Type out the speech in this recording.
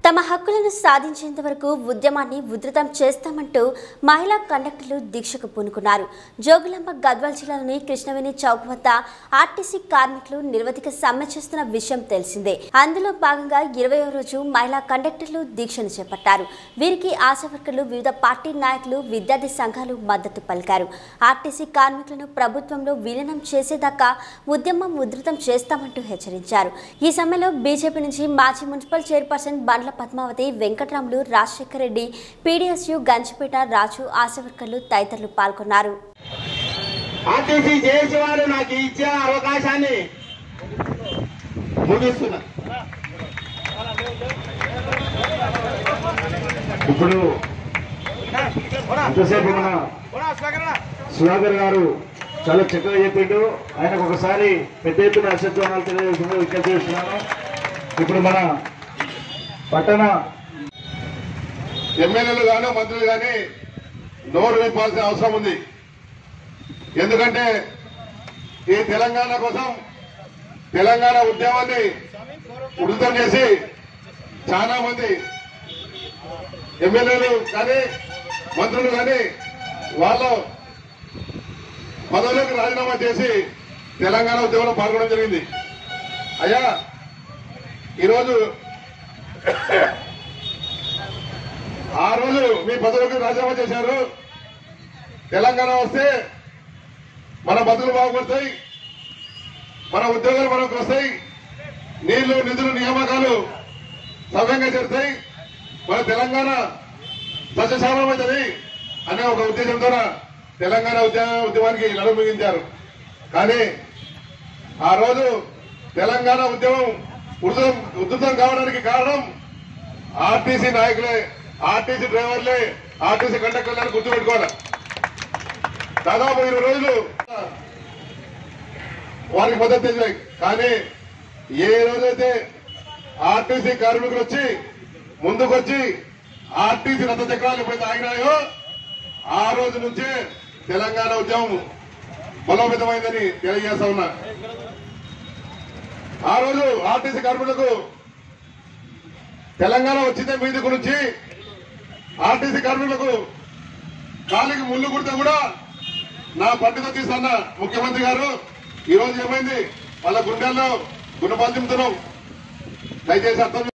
తమ హక్కులను సాధించేంత వరకు ఉద్యమాన్ని ఉధృతం చేస్తామంటూ మహిళా కండక్టర్లు దీక్షకు పూనుకున్నారు జోగులాంబ గద్వాల్ జిల్లాలోని కృష్ణవేణి చౌక్ వద్ద ఆర్టీసీ కార్మికులు నిరవధిక సమ్మె చేస్తున్న విషయం తెలిసిందే అందులో భాగంగా ఇరవయో రోజు మహిళా కండక్టర్లు దీక్షను చేపట్టారు వీరికి ఆశా వర్కర్లు వివిధ పార్టీ నాయకులు విద్యార్థి సంఘాలు మద్దతు పలికారు ఆర్టీసీ కార్మికులను ప్రభుత్వంలో విలీనం చేసేదాకా ఉద్యమం ఉధృతం చేస్తామంటూ హెచ్చరించారు ఈ సమ్మెలో బీజేపీ నుంచి మాజీ municipal chairperson Bandla Padmavathi Venkatramulu Rajasekhara Reddy PDSU Ganchipeta Raju ASHA వర్కర్లు తదితరులు పాల్గొన్నారు ఆర్టీసీ జేఏసీ వారు నాకు ఇచ్చే అవకాశాన్ని ముగిస్తున్నా ఇప్పుడు ఎంతసేపు మన సుధాకర్ గారు చాలా చక్కగా చెప్పిండు ఆయనకు ఒకసారి పెద్ద ఎత్తున అసత్వానాలు తెలియజేస్తున్నారు ఇక్కడ చేస్తున్నాను ఇప్పుడు మన పట్టణ ఎమ్మెల్యేలు గాను మంత్రులు గాని నోరు విప్పాల్సిన అవసరం ఉంది ఎందుకంటే ఈ తెలంగాణ కోసం తెలంగాణ ఉద్యమాన్ని ఉధృతం చేసి చాలా మంది ఎమ్మెల్యేలు కానీ మంత్రులు కానీ వాళ్ళు పదవులకు రాజీనామా చేసి తెలంగాణ ఉద్యమంలో పాల్గొనడం జరిగింది అయ్యా ఈరోజు ఆ రోజు మీ పదవులకు రాజీనామా చేశారు తెలంగాణ వస్తే మన బతుకులు బాగుపడతాయి మన ఉద్యోగాలు మనకు వస్తాయి నీళ్లు నిధులు నియామకాలు సవ్యంగా జరుగుతాయి మన తెలంగాణ సస్యశామవుతుంది అనే ఒక ఉద్దేశంతో తెలంగాణ ఉద్యమ ఉద్యమానికి నడుము మిగించారు కానీ ఆ రోజు తెలంగాణ ఉద్యమం ఉధృతం ఉధృతం కావడానికి కారణం ఆర్టీసీ నాయకులే ఆర్టీసీ డ్రైవర్లే ఆర్టీసీ కండక్టర్లను గుర్తుపెట్టుకోవాలి దాదాపు ఇరవై రోజులు వారికి మద్దతు తెలిసాయి కానీ ఏ రోజైతే ఆర్టీసీ కార్మికులు వచ్చి ముందుకొచ్చి ఆర్టీసీ రథ చక్రాలు ఎప్పుడైతే ఆగినాయో ఆ రోజు నుంచే తెలంగాణ ఉద్యమం బలోపేతమైందని తెలియజేస్తా ఉన్నా ఆ రోజు ఆర్టీసీ కార్మికులకు తెలంగాణ వచ్చిందే మీది గురించి ఆర్టీసీ కార్మికులకు కాలికి ముళ్ళు కుడితే కూడా నా పట్టుతో తీస్తున్న ముఖ్యమంత్రి గారు ఈ రోజు ఏమైంది వాళ్ళ గుండెల్లో గుణపాలు దింపుతున్నాం దయచేసి అర్థం